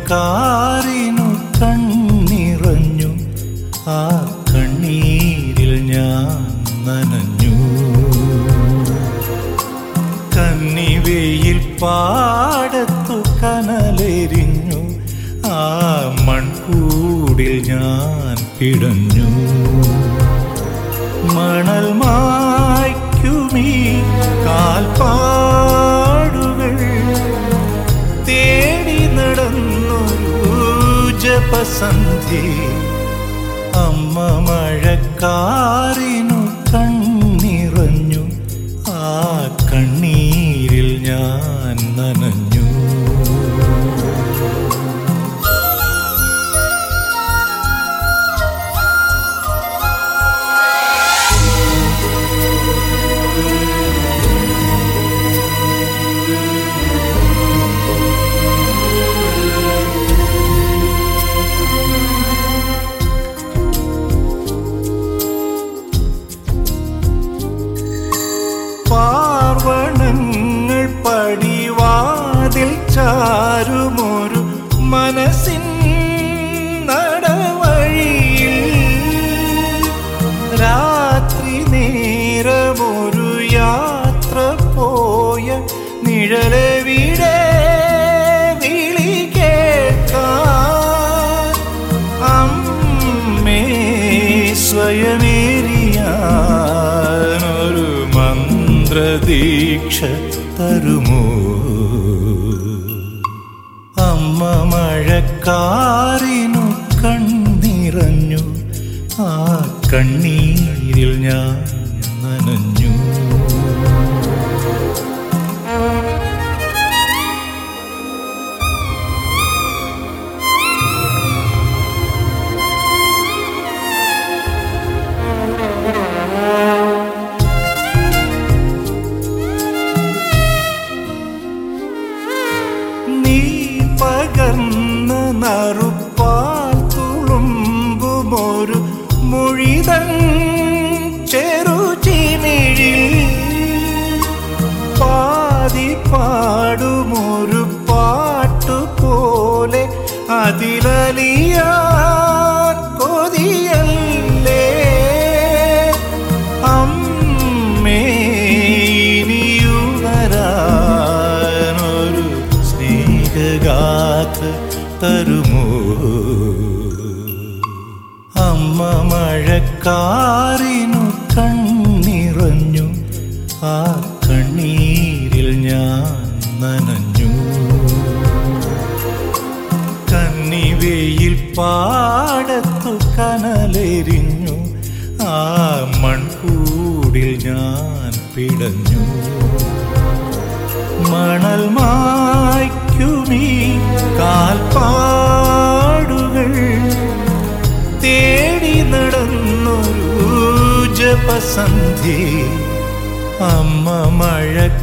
മഴക്കാറിനു കണ്ണിറഞ്ഞു ആ കണ്ണീരിൽ ഞാൻ നനഞ്ഞു കന്നിവെയിൽ പാടത്തു കനലെരിഞ്ഞു ആ മൺകൂടിൽ ഞാൻ പിടഞ്ഞു മണൽ മായ്ക്കുമീ കാൽപ്പാടുകൾ തേടി നടന്നൊരു ജപസന്ധി അമ്മ മഴക്കാറിനു കണ്ണിറഞ്ഞു ആ കണ്ണീരിൽ ഞാൻ നനഞ്ഞു പാർവണങ്ങൾ പടിവാതിൽ ചാരുമൊരു മനസ്സിൻ നടവഴിയിൽ രാത്രി നേരമൊരു യാത്ര പോയ നിഴലവിടെ വിളി കേൾക്കാൻ അമ്മേ സ്വയമേറിയാനൊരു മന്ത്രദീക്ഷ തരുമോ അമ്മ മഴക്കാറിനു കണ്ണിറഞ്ഞു ആ കണ്ണീരിൽ ഞാൻ നനഞ്ഞു നീ പകർന്ന നറുപ്പാൽ തുളുമ്പുമൊരു മൊഴിതൻ ചെറുചിമിഴിൽ പാതി പാടുമൊരു പാട്ടുപോലെ അതിലലിയാൻ കൊതിയല്ലേ അമ്മേ ഇനിയുണരാനൊരു സ്നേഹഗാഥ തരുമോ അമ്മ മഴക്കാറിനു കണ്ണിറഞ്ഞു ആ കണ്ണീരിൽ ഞാൻ നനഞ്ഞു കന്നിവെയിൽ പാടത്തു കനലെരിഞ്ഞു ആ മൺകൂടിൽ ഞാൻ പിടഞ്ഞു മണൽ മായ്ക്കുമീ കാൽപ്പാടുകൾ തേടി നടന്നൊരു ജപസന്ധി അമ്മ മഴ